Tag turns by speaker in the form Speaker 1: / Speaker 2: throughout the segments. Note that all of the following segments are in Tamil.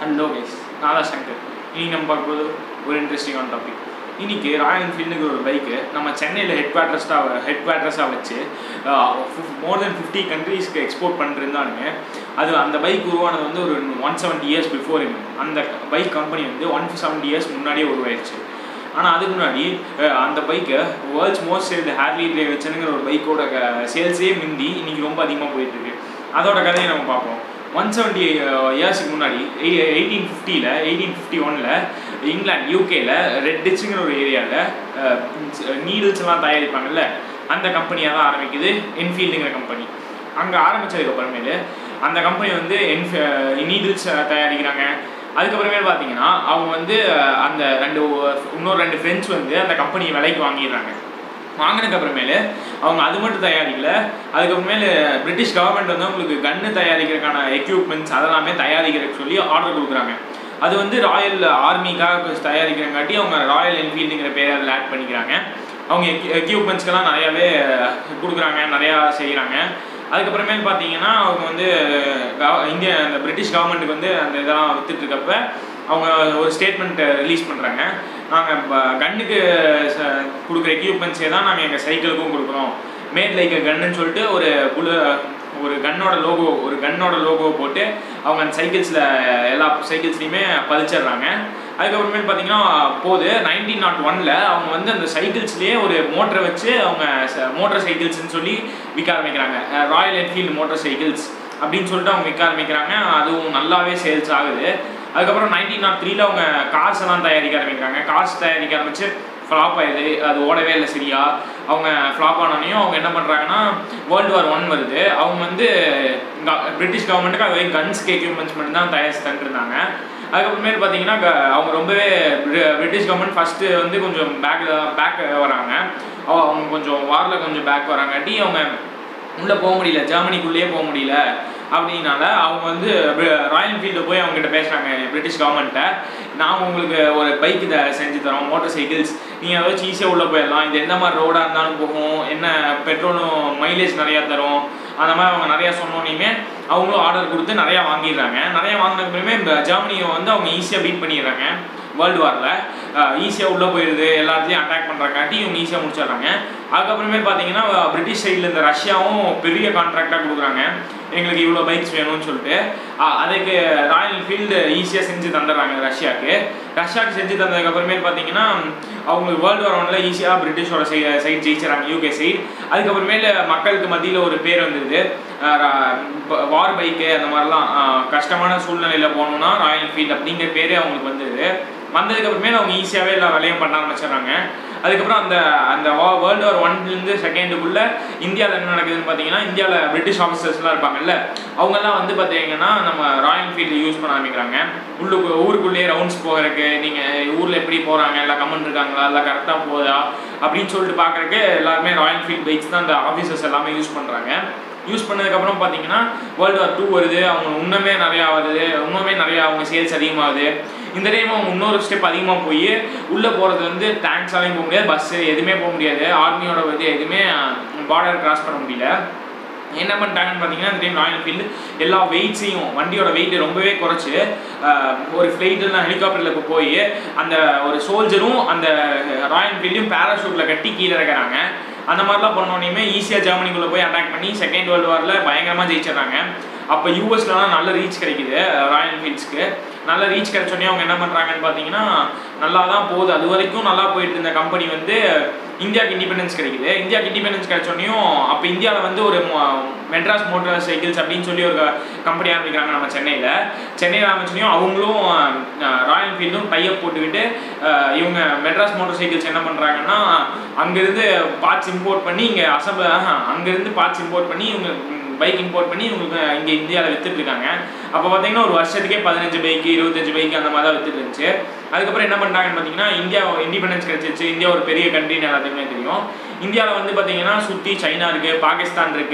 Speaker 1: ஹலோ கைஸ் நான் தான் சங்கர் இன்னைக்கு நம்ம பார்க்கும்போது ஒரு இன்ட்ரெஸ்டிங்கான டாபிக் இன்னைக்கு ராயல் என்ஃபீல்டுங்கிற ஒரு பைக்கு நம்ம சென்னையில் ஹெட் குவார்ட்டர்ஸ்டாக ஹெட் குவார்ட்டர்ஸாக வச்சு மோர் தென் ஃபிஃப்டி கண்ட்ரீஸ்க்கு எக்ஸ்போர்ட் பண்ணிருந்தாலுமே அது அந்த பைக் உருவானது வந்து ஒரு ஒன் செவன்ட்டி இயர்ஸ் பிஃபோர் அந்த பைக் கம்பெனி வந்து ஒன் செவன்ட்டி இயர்ஸ் முன்னாடியே உருவாயிருச்சு ஆனால் அதுக்கு முன்னாடி அஹ், அந்த பைக்கை வேர்ல்ட்ஸ் மோஸ்ட் சேல்டு ஹார்லி டேவிட்சனுங்கிற ஒரு பைக்கோட சேல்ஸே மிந்தி இன்னைக்கு ரொம்ப அதிகமாக போயிட்டு இருக்கு அதோட கதையை நம்ம பார்ப்போம் ஒன் செவன்ட்டி இயர்ஸுக்கு முன்னாடி எயிட்டீன் ஃபிஃப்டியில் எயிட்டீன் ஃபிஃப்டி ஒனில் இங்கிலாந்து யூகேல ரெட் டிச்சுங்கிற ஒரு ஏரியாவில் நீடில்ஸ்லாம் தயாரிப்பாங்கல்ல அந்த கம்பெனியாக தான் ஆரம்பிக்குது என்ஃபீல்டுங்கிற கம்பெனி அங்கே ஆரம்பித்ததுக்கு அப்புறமேலு அந்த கம்பெனி வந்து என்ஃப நீடில்ஸ் தயாரிக்கிறாங்க அதுக்கப்புறமேல் பார்த்தீங்கன்னா அவங்க வந்து அஹ், அந்த ரெண்டு ஒ- இன்னொரு ரெண்டு ஃப்ரெண்ட்ஸ் வந்து அந்த கம்பெனி விலைக்கு வாங்கிடுறாங்க வாங்கினதுக்கு அப்புறமேலு அவங்க அது மட்டும் தயாரிக்கல அதுக்கப்புறமேலு பிரிட்டிஷ் கவர்மெண்ட் வந்து அவங்களுக்கு கன்று தயாரிக்கிறதுக்கான எக்யூப்மெண்ட்ஸ் அதெல்லாமே தயாரிக்கிறதுக்கு சொல்லி ஆர்டர் கொடுக்குறாங்க அது வந்து ராயல் ஆர்மிக்காக தயாரிக்கிறங்காட்டி அவங்க ராயல் என்ஃபீல்டுங்கிற பேரை அதில் ஆட் பண்ணிக்கிறாங்க அவங்க எக்யூப்மெண்ட்ஸ்க்கெல்லாம் நிறையாவே கொடுக்குறாங்க நிறையா செய்கிறாங்க அதுக்கப்புறமேல் பார்த்தீங்கன்னா அவங்க வந்து கவ- இந்திய அந்த பிரிட்டிஷ் கவர்மெண்ட்டுக்கு வந்து அந்த இதெல்லாம் வித்துட்டு இருக்கப்ப அவங்க ஒரு ஸ்டேட்மெண்ட் ரிலீஸ் பண்ணுறாங்க நாங்கள் கன்னுக்கு கொடுக்குற எக்யூப்மெண்ட்ஸே தான் நாங்கள் எங்கள் சைக்கிளுக்கும் கொடுக்குறோம் மேட் லைக் கன்னுன்னு சொல்லிட்டு ஒரு புல் ஒரு கன்னோட லோகோ ஒரு கன்னோட லோகோ போட்டு அவங்க அந்த சைக்கிள்ஸில் எல்லா சைக்கிள்ஸ்லையுமே பதிச்சிடுறாங்க அதுக்கப்புறமேல் பார்த்தீங்கன்னா போது நைன்டீன் நாட் ஒனில் அவங்க வந்து அந்த சைக்கிள்ஸ்லேயே ஒரு மோட்டரை வச்சு அவங்க மோட்டார் சைக்கிள்ஸ்னு சொல்லி விற்க ஆரம்பிக்கிறாங்க ராயல் என்ஃபீல்டு மோட்டார் சைக்கிள்ஸ் அப்படின்னு சொல்லிட்டு அவங்க விற்க ஆரம்பிக்கிறாங்க அதுவும் நல்லாவே சேல்ஸ் ஆகுது அதுக்கப்புறம் நைன்டீன் நாட் த்ரீல அவங்க கார்ஸ் எல்லாம் தயாரிக்க ஆரம்பிக்கிறாங்க கார்ஸ் தயாரிக்க ஆரம்பிச்சு ஃப்ளாப் ஆயிடுது அது ஓடவே இல்லை சரியா அவங்க ஃப்ளாப் ஆனோடனையும் அவங்க என்ன பண்ணுறாங்கன்னா வேர்ல்டு வார் ஒன் வருது அவங்க வந்து க- பிரிட்டிஷ் கவர்மெண்ட்டுக்கு அது வரைக்கும் கன்ஸ்க்கு எக்யூப்மெண்ட்ஸ் மட்டும் தான் தயாரிச்சு தந்துருந்தாங்க அதுக்கப்புறமேல் பார்த்தீங்கன்னா க- அவங்க ரொம்பவே பிரி- பிரிட்டிஷ் கவர்மெண்ட் ஃபஸ்ட்டு வந்து கொஞ்சம் பேக் பேக் வராங்க அவ- அவங்க கொஞ்சம் வாரில் கொஞ்சம் பேக் வராங்காட்டி அவங்க உள்ளே போக முடியல ஜெர்மனிக்குள்ளேயே போக முடியல அப்படின்னால அவங்க வந்து ராயல் என்ஃபீல்டு போய் அவங்ககிட்ட பேசுகிறாங்க பிரிட்டிஷ் கவர்மெண்ட்டை நாங்கள் உங்களுக்கு ஒரு பைக் இதை செஞ்சு தரோம் மோட்டார் சைக்கிள்ஸ் நீங்கள் அதை வச்சு ஈஸியாக உள்ளே போயிடலாம் இது எந்த மாதிரி ரோடாக இருந்தாலும் போகும் என்ன பெட்ரோலும் மைலேஜ் நிறையா தரும் அந்த மாதிரி அவங்க நிறையா சொன்னோன்னே அவங்களும் ஆர்டர் கொடுத்து நிறையா வாங்கிடுறாங்க நிறையா வாங்கினதுக்குமே இந்த ஜெர்மனியை வந்து அவங்க ஈஸியாக பீட் பண்ணிடுறாங்க வேர்ல்டு வாரில் ஈஸியாக உள்ளே போயிடுது எல்லாத்தையும் அட்டாக் பண்ணுறாங்காட்டி இவங்க ஈஸியாக முடிச்சிடுறாங்க அதுக்கப்புறமேல் பார்த்தீங்கன்னா அஹ், பிரிட்டிஷ் சைடில் இந்த ரஷ்யாவும் பெரிய கான்ட்ராக்டாக கொடுக்குறாங்க எங்களுக்கு இவ்வளோ பைக்ஸ் வேணும்னு சொல்லிட்டு அஹ், அதுக்கு ராயல் என்ஃபீல்டு ஈஸியாக செஞ்சு தந்துடுறாங்க ரஷ்யாவுக்கு ரஷ்யாவுக்கு செஞ்சு தந்ததுக்கப்புறமேல் பார்த்தீங்கன்னா அவங்களுக்கு வேர்ல்டு வார் ஒன்ல ஈஸியாக பிரிட்டிஷோட சை சைட் ஜெயிச்சிடறாங்க யூகே சைடு அதுக்கப்புறமேல மக்களுக்கு மத்தியில் ஒரு பேர் வந்துடுது வார் பைக்கு அந்த மாதிரிலாம் அஹ், கஷ்டமான சூழ்நிலையில் போகணுன்னா ராயல் என்ஃபீல்டு அப்படிங்கிற பேரே அவங்களுக்கு வந்துடுது வந்ததுக்கு அப்புறமேல அவங்க ஈஸியாகவே எல்லா வேலையும் பண்ண ஆரம்பிச்சிடுறாங்க அதுக்கப்புறம் அந்த அந்த வேர்ல்டு வார் ஒன்லேருந்து செகண்டுக்குள்ளே இந்தியாவில் என்ன நடக்குதுன்னு பார்த்தீங்கன்னா இந்தியாவில் பிரிட்டிஷ் ஆஃபீஸர்ஸ்லாம் இருப்பாங்கல்ல அவங்கெல்லாம் வந்து பார்த்தீங்கன்னா நம்ம ராயல் ஃபீல்டு யூஸ் பண்ண ஆரம்பிக்கிறாங்க உள்ளுக்கு ஊருக்குள்ளேயே ரவுண்ட்ஸ் போகிறதுக்கு நீங்கள் ஊரில் எப்படி போகிறாங்க எல்லாம் கமெண்ட் இருக்காங்களா எல்லாம் கரெக்டாக போதா அப்படின்னு சொல்லிட்டு பார்க்குறக்கு எல்லாருமே ராயல் ஃபீல்ட் பைக்ஸ் தான் அந்த ஆஃபீஸர்ஸ் எல்லாமே யூஸ் பண்ணுறாங்க யூஸ் பண்ணதுக்கப்புறம் பார்த்தீங்கன்னா வேர்ல்டு வார் டூ வருது அவங்க இன்னுமே நிறையா வருது இன்னுமே நிறையா அவங்க சேல்ஸ் அதிகமாகுது இந்த டைம் அவங்க இன்னொரு ஸ்டெப் அதிகமாக போய் உள்ளே போகிறது வந்து டேங்க்ஸாலையும் போக முடியாது பஸ்ஸு எதுவுமே போக முடியாது ஆர்மியோட இது எதுவுமே பார்டர் கிராஸ் பண்ண முடியல என்ன பண்ணிட்டாங்கன்னு பார்த்தீங்கன்னா இந்த டைம் ராயல் ஃபீல்டு எல்லா வெயிட்ஸையும் வண்டியோட வெயிட் ரொம்பவே குறைச்சி ஆஹ், ஒரு ஃப்ளைட்டில் ஹெலிகாப்டரில் போய் அந்த ஒரு சோல்ஜரும் அந்த ராயல் ஃபீல்டையும் பேராஷூட்டில் கட்டி கீழே இறக்குறாங்க அந்த மாதிரிலாம் பண்ணோன்னே ஈஸியாக ஜெர்மனிக்குள்ளே போய் அட்டாக் பண்ணி செகண்ட் வேர்ல்டு வாரில் பயங்கரமாக ஜெயிச்சிடுறாங்க அப்போ யூஎஸ்லலாம் நல்ல ரீச் கிடைக்குது ராயல் என்ஃபீல்ட்ஸ்க்கு நல்ல ரீச் கிடைச்சோடனே அவங்க என்ன பண்ணுறாங்கன்னு பார்த்தீங்கன்னா நல்லா தான் போகுது அது வரைக்கும் நல்லா போயிட்டு இருந்த கம்பெனி வந்து இந்தியாவுக்கு இண்டிபெண்டன்ஸ் கிடைக்குது இந்தியாவுக்கு இண்டிபெண்டன்ஸ் கிடைச்சோடனையும் அப்போ இந்தியாவில் வந்து ஒரு மொ- மெட்ராஸ் மோட்டார் சைக்கிள்ஸ் அப்படின்னு சொல்லி ஒரு கம்பெனி ஆரம்பிக்கிறாங்க நம்ம சென்னையில் சென்னையில் ஆரம்பிச்சோடனையும் அவங்களும் ராயல் என்ஃபீல்டும் டைப் போட்டுக்கிட்டு அஹ், இவங்க மெட்ராஸ் மோட்டார் சைக்கிள்ஸ் என்ன பண்ணுறாங்கன்னா அங்கேருந்து பார்ட்ஸ் இம்போர்ட் பண்ணி இங்கே அசம்பிள் அங்கேருந்து பார்ட்ஸ் இம்போர்ட் பண்ணி இவங்க பைக் இம்போர்ட் பண்ணி இவங்களுக்கு இங்கே இந்தியாவில் வித்துட்டு இருக்காங்க அப்போ பார்த்தீங்கன்னா ஒரு வருஷத்துக்கே பதினஞ்சு பைக்கு இருபத்தஞ்சு பைக்கு அந்த மாதிரி தான் வித்துட்டு இருந்துச்சு அதுக்கப்புறம் என்ன பண்ணுறாங்கன்னு பார்த்தீங்கன்னா இந்தியா இண்டிபெண்டன்ஸ் கிடைச்சிருச்சு இந்தியா ஒரு பெரிய கண்ட்ரின்னு எல்லாத்துக்குமே தெரியும் இந்தியாவில் வந்து பார்த்தீங்கன்னா சுற்றி சைனா இருக்குது பாகிஸ்தான் இருக்குது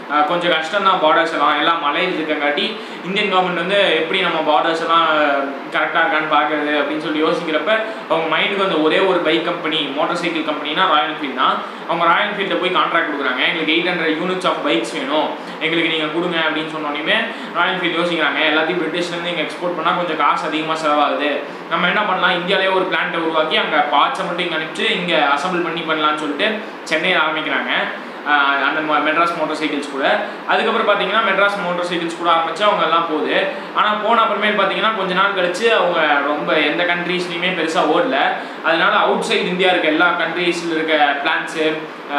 Speaker 1: அஹ், கொஞ்சம் கஷ்டம் தான் பார்டர்ஸ் எல்லாம் எல்லாம் மலையில் இருக்கங்காட்டி இந்தியன் கவர்மெண்ட் வந்து எப்படி நம்ம பார்டர்ஸ் எல்லாம் கரெக்டாக இருக்கான்னு பார்க்கறது அப்படின்னு சொல்லி யோசிக்கிறப்ப அவங்க மைண்டுக்கு வந்து ஒரே ஒரு பைக் கம்பெனி மோட்டார் சைக்கிள் கம்பெனினா ராயல் என்ஃபீல்ட் தான் அவங்க ராயல் என்ஃபீல்டில் போய் கான்ட்ராக்ட் கொடுக்குறாங்க எங்களுக்கு eight hundred units of bikes வேணும் எங்களுக்கு நீங்கள் கொடுங்க அப்படின்னு சொன்னோன்னே ராயல் என்ஃபீல்ட் யோசிக்கிறாங்க எல்லாத்தையும் பிரிட்டிஷ்லேருந்து இங்கே எக்ஸ்போர்ட் பண்ணால் கொஞ்சம் காசு அதிகமாக செலவாகுது நம்ம என்ன பண்ணலாம் இந்தியாவிலே ஒரு பிளான்ட்டை உருவாக்கி அங்கே பார்ட்ஸை மட்டும் இங்கே அனுப்பிச்சு இங்கே அசம்பிள் பண்ணி பண்ணலாம்னு சொல்லிட்டு சென்னையில் ஆரம்பிக்கிறாங்க ஆஹ் அந்த ம- மெட்ராஸ் மோட்டார் சைக்கிள்ஸ் கூட அதுக்கப்புறம் பார்த்தீங்கன்னா மெட்ராஸ் மோட்டார் சைக்கிள்ஸ் கூட ஆரம்பிச்சு அவங்க எல்லாம் போகுது ஆனால் போன அப்புறமேல் பார்த்தீங்கன்னா கொஞ்ச நாள் கழிச்சு அவங்க ரொம்ப எந்த கண்ட்ரீஸ்லையுமே பெருசாக ஓடல அதனால அவுட் சைடு இந்தியா இருக்க எல்லா கண்ட்ரீஸில் இருக்க பிளான்ஸு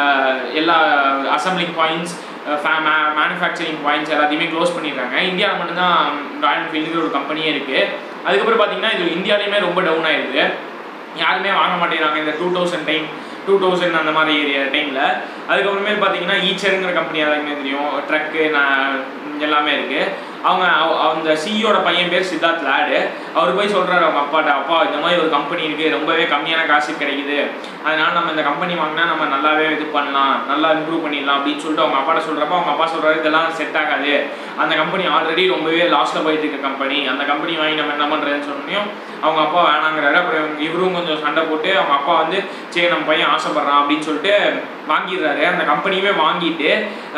Speaker 1: எல்லா அசம்பிளிங் பாயிண்ட்ஸ் மேனுஃபேக்சரிங் பாயிண்ட்ஸ் எல்லாத்தையுமே க்ளோஸ் பண்ணிடுறாங்க இந்தியாவில் மட்டும்தான் ராயல் என்ஃபீல்டுங்கிற ஒரு கம்பெனியே இருக்குது அதுக்கப்புறம் பார்த்தீங்கன்னா இது இந்தியாலையுமே ரொம்ப டவுன் ஆயிடுது யாருமே வாங்க மாட்டேங்கிறாங்க இந்த two thousand time two thousand அந்த மாதிரி டைமில் அதுக்கப்புறமே பார்த்தீங்கன்னா ஈச்சருங்கிற கம்பெனி எல்லாருக்குமே தெரியும் ட்ரக்கு நான் எல்லாமே இருக்குது அவங்க அவ- அந்த சிஇயோட பையன் பேர் சித்தார்த் லேடு அவர் போய் சொல்கிறாரு அவங்க அப்பாட்ட அப்பா இந்த மாதிரி ஒரு கம்பெனி இருக்குது ரொம்பவே கம்மியான காசு கிடைக்குது அதனால நம்ம இந்த கம்பெனி வாங்கினா நம்ம நல்லாவே இது பண்ணலாம் நல்லா இம்ப்ரூவ் பண்ணிடலாம் அப்படின்னு சொல்லிட்டு அவங்க அப்பாட்ட சொல்கிறப்ப அவங்க அப்பா சொல்கிறாரு இதெல்லாம் செட் ஆகாது அந்த கம்பெனி ஆல்ரெடி ரொம்பவே லாஸ்ட்டில் போயிட்டு இருக்க கம்பெனி அந்த கம்பெனி வாங்கி நம்ம என்ன பண்ணுறதுன்னு சொன்னோம் அவங்க அப்பா வேணாங்கிறாரு அப்புறம் இவரும் கொஞ்சம் சண்டை போட்டு அவங்க அப்பா வந்து சரி நம்ம பையன் ஆசைப்படுறான் அப்படின்னு சொல்லிட்டு வாங்கிடுறாரு அந்த கம்பெனியுமே வாங்கிட்டு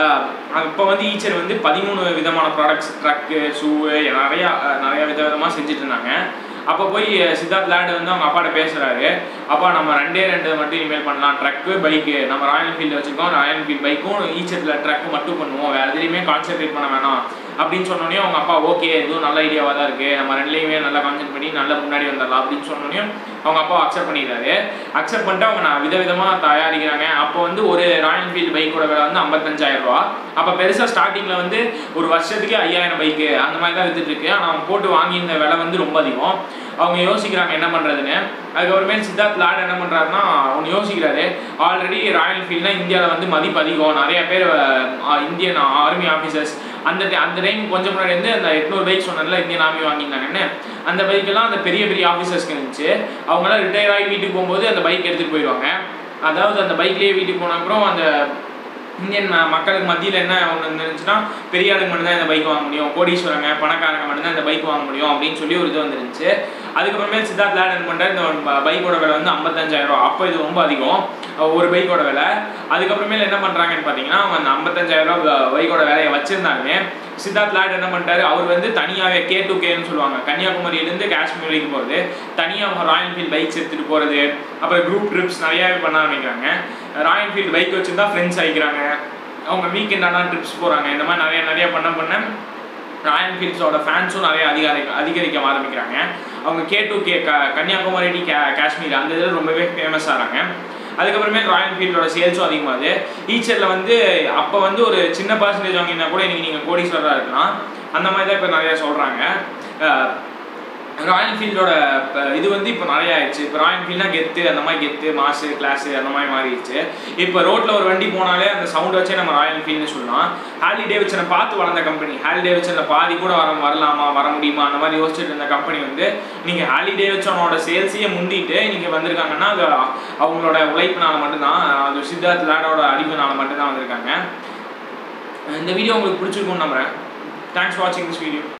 Speaker 1: இப்போ வந்து ஈச்சர் வந்து பதிமூணு விதமான ப்ராடக்ட்ஸ் ட்ரக்கு ஷூ நிறையா அஹ், நிறையா வித விதமாக செஞ்சுட்டு இருந்தாங்க அப்போ போய் சித்தார்த் லேடு வந்து அவங்க அப்பாட்ட பேசுகிறாரு அப்பா நம்ம ரெண்டே ரெண்டு மட்டும் இனிமேல் பண்ணலாம் ட்ரக்கு பைக்கு நம்ம ராயல் என்ஃபீல்டு வச்சுருக்கோம் ராயல் என்ஃபீல்ட் பைக்கும் ஈச்சரில் ட்ரக்கு மட்டும் பண்ணுவோம் வேறு எதுலையுமே கான்சென்ட்ரேட் பண்ண வேணாம் அப்படின்னு சொன்னோடனே அவங்க அப்பா ஓகே இதுவும் நல்ல ஐடியாவாக தான் இருக்குது நம்ம ரெண்டுலேயுமே நல்லா கான்சென்ட் பண்ணி நல்லா முன்னாடி வந்துடலாம் அப்படின்னு சொன்னோடனே அவங்க அப்பா அக்செப்ட் பண்ணிடுறாரு அக்செப்ட் பண்ணிட்டு அவங்க நான் விதவிதமாக தயாரிக்கிறாங்க அப்போ வந்து ஒரு ராயல் என்ஃபீல்டு பைக்கோட விலை வந்து 55000 ரூபா அப்போ பெருசாக ஸ்டார்டிங்கில் வந்து ஒரு வருஷத்துக்கு ஐயாயிரம் பைக்கு அந்த மாதிரி தான் வித்துட்டு இருக்கு ஆனால் அவங்க போட்டு வாங்கியிருந்த விலை வந்து ரொம்ப அதிகம் அவங்க யோசிக்கிறாங்க என்ன பண்ணுறதுன்னு அதுக்கப்புறமே சித்தார்த் லாட் என்ன பண்ணுறாருன்னா அவங்க யோசிக்கிறாரு ஆல்ரெடி ராயல் என்ஃபீல்ட்னா இந்தியாவில் வந்து மதிப்பு அதிகம் நிறைய பேர் அஹ், இந்தியன் ஆர்மி ஆஃபீஸர்ஸ் அந்த ti- அந்த டைம் கொஞ்சம் முன்னாடி வந்து அந்த எட்நூறு பைக் சொன்னதுல இந்தியன் ஆர்மி வாங்கியிருந்தாங்கன்னு அந்த பைக்கெல்லாம் அந்த பெரிய பெரிய ஆஃபீஸர்ஸ்க்கு இருந்துச்சு அவங்களாம் ரிட்டையர் ஆகி வீட்டுக்கு போகும்போது அந்த பைக் எடுத்துகிட்டு போயிடுவாங்க அதாவது அந்த பைக்லேயே வீட்டுக்கு போன அப்புறம் அந்த இந்தியன் ம- மக்களுக்கு மத்தியில் என்ன ஒன்று இருந்துச்சுன்னா பெரிய ஆளுங்க மட்டும்தான் இந்த பைக் வாங்க முடியும் கோடீஸ்வரங்க பணக்காரங்க மட்டும்தான் இந்த பைக் வாங்க முடியும் அப்படின்னு சொல்லி ஒரு இது வந்துருந்துச்சு அதுக்கப்புறமே சித்தார்த் லேட் என்ன பண்ணுறாரு இந்த ப- பைக்கோட விலை வந்து 55000 ரூபா அப்போ இது ரொம்ப அதிகம் அஹ் ஒரு பைக்கோட விலை அதுக்கப்புறமேல என்ன பண்ணுறாங்கன்னு பார்த்தீங்கன்னா அவங்க அந்த 55000 ரூபா பைக்கோட விலையை வச்சிருந்தாலுமே சித்தார்த் லாட் என்ன பண்ணிட்டாரு அவர் வந்து தனியாகவே கே டு கேன்னு சொல்லுவாங்க கன்னியாகுமரியிலேருந்து காஷ்மீர் வரைக்கும் போகிறது தனியாக ராயல் என்ஃபீல்ட் பைக்ஸ் எடுத்துகிட்டு போகிறது அப்புறம் குரூப் ட்ரிப்ஸ் நிறையாவே பண்ண ஆரம்பிக்கிறாங்க ராயல் என்ஃபீல்ட் பைக் வச்சுருந்தா ஃப்ரெண்ட்ஸ் ஆகிக்கிறாங்க அவங்க வீக்கெண்ட் ஆனால் ட்ரிப்ஸ் போகிறாங்க இந்த மாதிரி நிறைய நிறைய பண்ண பண்ண ராயல் என்ஃபீல்ட்ஸோட ஃபேன்ஸும் நிறைய அதிகாரிக்க அதிகரிக்க ஆரம்பிக்கிறாங்க அவங்க கே டு கே க கன்னியாகுமரி டு கா காஷ்மீர் அந்த இதில் ரொம்பவே ஃபேமஸ் ஆகிறாங்க அதுக்கப்புறமே ராயல் என்ஃபீல்டோட சேல்ஸும் அதிகமாகுது ஈச்சரில் வந்து அப்போ வந்து ஒரு சின்ன பர்சன்டேஜ் வாங்கினா கூட இன்றைக்கி நீங்கள் கோடீஸ்வரராக இருக்கலாம் அந்த மாதிரி தான் இப்போ நிறையா சொல்கிறாங்க ராயல் என்ஃபீல்டோட இது வந்து இப்போ நிறைய ஆயிடுச்சு இப்போ ராயல் என்ஃபீல்ட்னா கெத்து அந்த மாதிரி கெத்து மாசு கிளாஸு அந்த மாதிரி மாறிடுச்சு இப்போ ரோட்டில் ஒரு வண்டி போனாலே அந்த சவுண்ட் வச்சே நம்ம ராயல் என்ஃபீல்ட்னு சொல்லலாம் ஹாலி டேவிட்சனை பார்த்து வளர்ந்த கம்பெனி ஹாலி டேவிட்சனில் பாதி கூட வர வரலாமா வர முடியுமா அந்த மாதிரி யோசிச்சுட்டு இருந்த கம்பெனி வந்து நீங்கள் ஹாலி டேவிட்சனோட சேல்ஸையே முந்திட்டு நீங்கள் வந்திருக்காங்கன்னா அது அவங்களோட உழைப்பினால மட்டும்தான் அது சித்தார்த் லேடோட அறிவுனால மட்டும்தான் வந்திருக்காங்க இந்த வீடியோ உங்களுக்கு பிடிச்சிருக்கும்னு நம்புறேன் தேங்க்ஸ் ஃபார் வாட்சிங் திஸ் வீடியோ